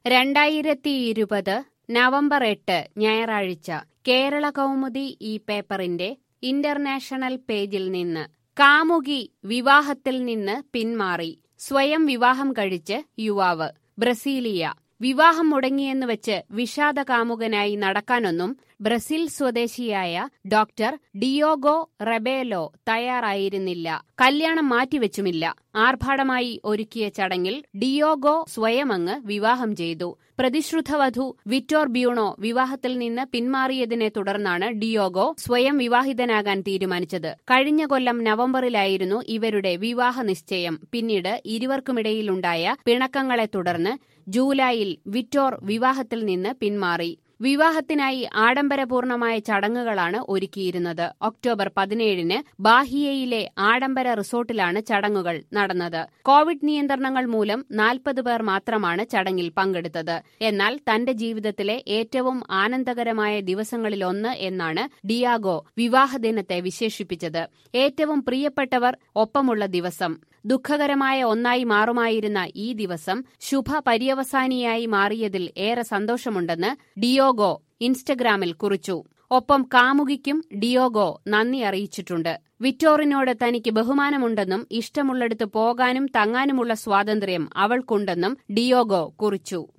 രണ്ടായിരത്തി ഇരുപത് നവംബർ എട്ട് ഞായറാഴ്ച കേരള കൗമുദി ഈ പേപ്പറിന്റെ ഇന്റർനാഷണൽ പേജിൽ നിന്ന് കാമുകി വിവാഹത്തിൽ നിന്ന് പിന്മാറി സ്വയം വിവാഹം കഴിച്ച് യുവാവ് ബ്രസീലിയ വിവാഹം മുടങ്ങിയെന്ന് വെച്ച് വിഷാദ കാമുകനായി നടക്കാനൊന്നും ബ്രസീൽ സ്വദേശിയായ ഡോക്ടർ ഡിയോഗോ റെബേലോ തയ്യാറായിരുന്നില്ല കല്യാണം മാറ്റിവെച്ചുമില്ല ആർഭാടമായി ഒരുക്കിയ ചടങ്ങിൽ ഡിയോഗോ സ്വയമങ്ങ് വിവാഹം ചെയ്തു പ്രതിശ്രുത വധു വിറ്റോർ ബ്യൂണോ വിവാഹത്തിൽ നിന്ന് പിന്മാറിയതിനെ തുടർന്നാണ് ഡിയോഗോ സ്വയം വിവാഹിതനാകാൻ തീരുമാനിച്ചത് കഴിഞ്ഞ കൊല്ലം നവംബറിലായിരുന്നു ഇവരുടെ വിവാഹ നിശ്ചയം പിന്നീട് ഇരുവർക്കുമിടയിലുണ്ടായ പിണക്കങ്ങളെ തുടർന്ന് ജൂലൈയിൽ വിറ്റോർ വിവാഹത്തിൽ നിന്ന് പിന്മാറി വിവാഹത്തിനായി ആഡംബരപൂർണമായ ചടങ്ങുകളാണ് ഒരുക്കിയിരുന്നത് ഒക്ടോബർ പതിനേഴിന് ബാഹിയയിലെ ആഡംബര റിസോർട്ടിലാണ് ചടങ്ങുകൾ നടന്നത് കോവിഡ് നിയന്ത്രണങ്ങൾ മൂലം നാൽപ്പത് പേർ മാത്രമാണ് ചടങ്ങിൽ പങ്കെടുത്തത് എന്നാൽ തന്റെ ജീവിതത്തിലെ ഏറ്റവും ആനന്ദകരമായ ദിവസങ്ങളിലൊന്ന് എന്നാണ് ഡിയാഗോ വിവാഹദിനത്തെ വിശേഷിപ്പിച്ചത് ഏറ്റവും പ്രിയപ്പെട്ടവർ ഒപ്പമുള്ള ദിവസം ദുഃഖകരമായ ഒന്നായി മാറുമായിരുന്ന ഈ ദിവസം ശുഭ പര്യവസാനിയായി മാറിയതിൽ ഏറെ സന്തോഷമുണ്ടെന്ന് ഡിയോഗോ ഇൻസ്റ്റഗ്രാമിൽ കുറിച്ചു ഒപ്പം കാമുകിക്കും ഡിയോഗോ നന്ദി അറിയിച്ചിട്ടുണ്ട് വിറ്റോറിനോട് തനിക്ക് ബഹുമാനമുണ്ടെന്നും ഇഷ്ടമുള്ളിടത്ത് പോകാനും തങ്ങാനുമുള്ള സ്വാതന്ത്ര്യം അവൾക്കുണ്ടെന്നും ഡിയോഗോ കുറിച്ചു